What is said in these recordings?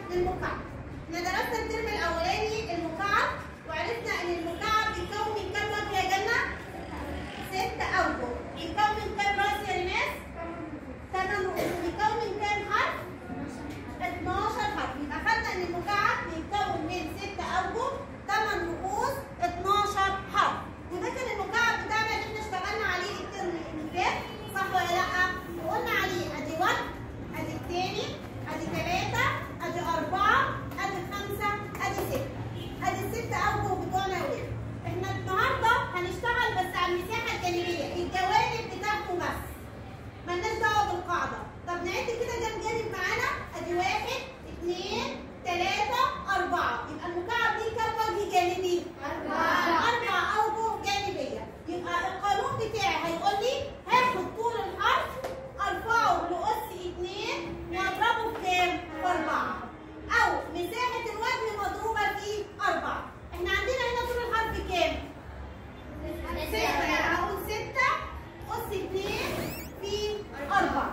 للمكعب احنا درسنا الترم الاولاني المكعب وعرفنا ان المكعب بيتكون من كام وجه يا جنة؟ ست اوجه بيتكون من كام راس يا ناس؟ ثمان رؤوس بيتكون من كام حرف؟ 12 حرف يبقى خدنا ان المكعب بيتكون من ست اوجه 8 رؤوس 12 حرف وده كان المكعب بتاعنا اللي احنا اشتغلنا عليه الترم اللي فات صح ولا لا؟ وقلنا عليه ادي 1 ادي الثاني ادي 3 ادي 4 ادي 5 ادي 6 ادي الست اوجه بتوعنا يا ولاد احنا النهارده هنشتغل بس على المساحه الجانبيه الجوانب بتاعته بس مالناش دعوه بالقاعده طب نعد كده كام جانب معانا ادي واحد اثنين ثلاثة أربعة يبقى المكعب دي كام وجه جانبي؟ أربعة أربع أوجه جانبية يبقى القانون بتاعي هيقول لي هاخد طول الحرف أرفعه لأس اثنين وأضربه في كام؟ في أربعة أو مساحة الوجه مضروبة في أربعة احنا عندنا هنا طول الحرف كام؟ ستة يعني هقول ستة أس اتنين في أربعة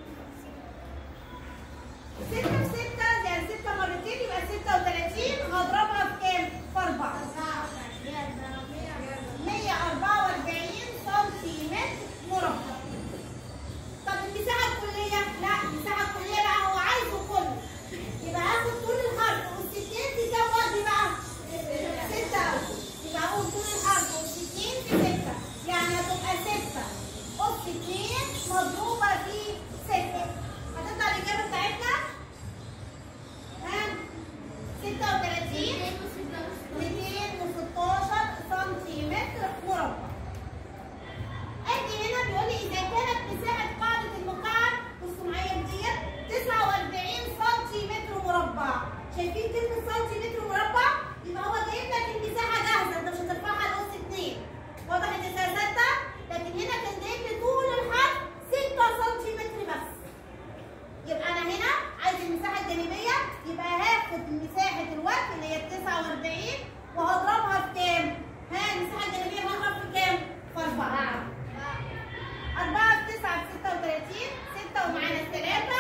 ستة في ستة يعني ستة مرتين يبقى ستة وتلاتين هضربها في كام؟ في أربعة مية أربعة وأربعين سنتيمتر مربع طب المساحة الكلية؟ لا المساحة الكلية لا هو عايزه كله يبقى هاخد طول الحرف والستين في كام وجه بقى؟ ستة أوجه يبقى أقول طول الحرف والستين في ستة يعني هتبقى ستة أس اتنين مضروبة في ستة هتطلع الإجابة بتاعتنا؟ ها؟ ستة وتلاتين ميتين وستاشر سنتيمتر مربع ادي هنا بيقول لي اذا كانت مساحه قاعده المكعب بصوا معايا ديت 49 سنتيمتر مربع شايفين كلمه سنتيمتر مربع يبقى هو جايب لك المساحه جاهزه انت مش هترفعها لنص اتنين واضح ان سياساتها لكن هنا كان جايب لي طول الحرف 6 سنتيمتر بس يبقى انا هنا عايز المساحه الجانبيه يبقى هاخد مساحه الوجه اللي هي 49 وهضربها في كام؟ ها المساحه الجانبيه هضرب في كام؟ في 4 4 في 9 ب 36 6 ومعانا 3